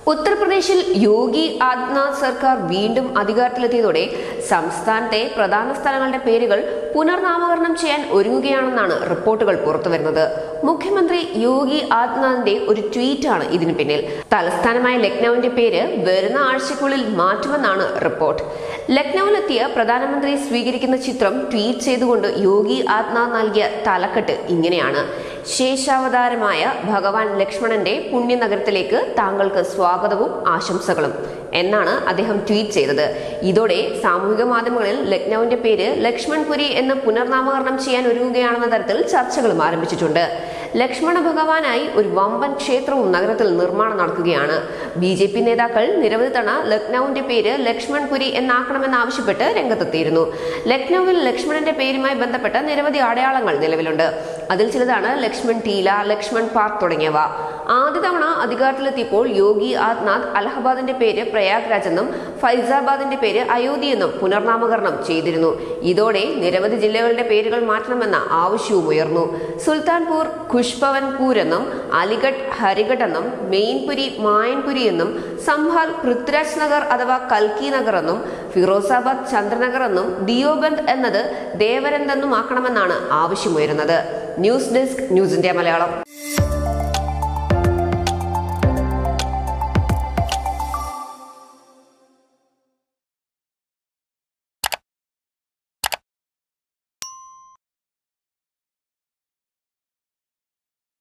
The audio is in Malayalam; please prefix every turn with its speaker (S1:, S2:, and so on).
S1: ഉത്തർപ്രദേശിൽ യോഗി ആദിത്യനാഥ് സർക്കാർ വീണ്ടും അധികാരത്തിലെത്തിയതോടെ സംസ്ഥാനത്തെ പ്രധാന സ്ഥലങ്ങളുടെ പേരുകൾ പുനർനാമകരണം ചെയ്യാൻ ഒരുങ്ങുകയാണെന്നാണ് റിപ്പോർട്ടുകൾ പുറത്തുവരുന്നത് മുഖ്യമന്ത്രി യോഗി ആദിത്യനാഥിന്റെ ഒരു ട്വീറ്റാണ് ഇതിന് പിന്നിൽ തലസ്ഥാനമായ ലക്നൌവിന്റെ പേര് വരുന്ന ആഴ്ചയ്ക്കുള്ളിൽ മാറ്റുമെന്നാണ് റിപ്പോർട്ട് ലക്നൌവിലെത്തിയ പ്രധാനമന്ത്രി സ്വീകരിക്കുന്ന ചിത്രം ട്വീറ്റ് ചെയ്തുകൊണ്ട് യോഗി ആദിത്യനാഥ് നൽകിയ തലക്കെട്ട് ഇങ്ങനെയാണ് ശേഷാവതാരമായ ഭഗവാൻ ലക്ഷ്മണന്റെ പുണ്യനഗരത്തിലേക്ക് താങ്കൾക്ക് സ്വാഗതവും ആശംസകളും എന്നാണ് അദ്ദേഹം ട്വീറ്റ് ചെയ്തത് ഇതോടെ സാമൂഹിക മാധ്യമങ്ങളിൽ ലക്നൌവിന്റെ പേര് ലക്ഷ്മൺപുരി എന്ന് പുനർനാമകരണം ചെയ്യാൻ ഒരുങ്ങുകയാണെന്ന തരത്തിൽ ചർച്ചകളും ആരംഭിച്ചിട്ടുണ്ട് ലക്ഷ്മണ ഭഗവാനായി ഒരു വമ്പൻ ക്ഷേത്രവും നഗരത്തിൽ നിർമ്മാണം നടക്കുകയാണ് ബി ജെ പി നേതാക്കൾ നിരവധി തവണ ലക്നൌവിന്റെ പേര് ലക്ഷ്മൺപുരി എന്നാക്കണമെന്നാവശ്യപ്പെട്ട് രംഗത്തെത്തിയിരുന്നു ലക്നൌവിൽ ലക്ഷ്മണന്റെ പേരുമായി ബന്ധപ്പെട്ട നിരവധി അടയാളങ്ങൾ നിലവിലുണ്ട് അതിൽ ചിലതാണ് ലക്ഷ്മൺ ടീല ലക്ഷ്മൺ പാർക്ക് തുടങ്ങിയവ ആദ്യ തവണ അധികാരത്തിലെത്തിയപ്പോൾ യോഗി ആദിത്യനാഥ് അലഹബാദിന്റെ പേര് പ്രയാഗ്രാജ് എന്നും ഫൈസാബാദിന്റെ പേര് അയോധ്യ എന്നും പുനർനാമകരണം ചെയ്തിരുന്നു ഇതോടെ നിരവധി ജില്ലകളുടെ പേരുകൾ മാറ്റണമെന്ന ആവശ്യവും ഉയർന്നു സുൽത്താൻപൂർ ഖുഷ്പവൻപൂർ എന്നും അലിഗഡ് ഹരിഗഡ് എന്നും മെയിൻപുരി മായൻപുരി എന്നും സംഭാൽ പൃഥ്വിരാജ് നഗർ അഥവാ കൽക്കി നഗർ എന്നും ഫിറോസാബാദ് ചന്ദ്രനഗർ എന്നും ദിയോബന്ദ് എന്നത് ദേവരന്ത് എന്നും ആക്കണമെന്നാണ് ആവശ്യമുയരുന്നത് news desk news India Malayalam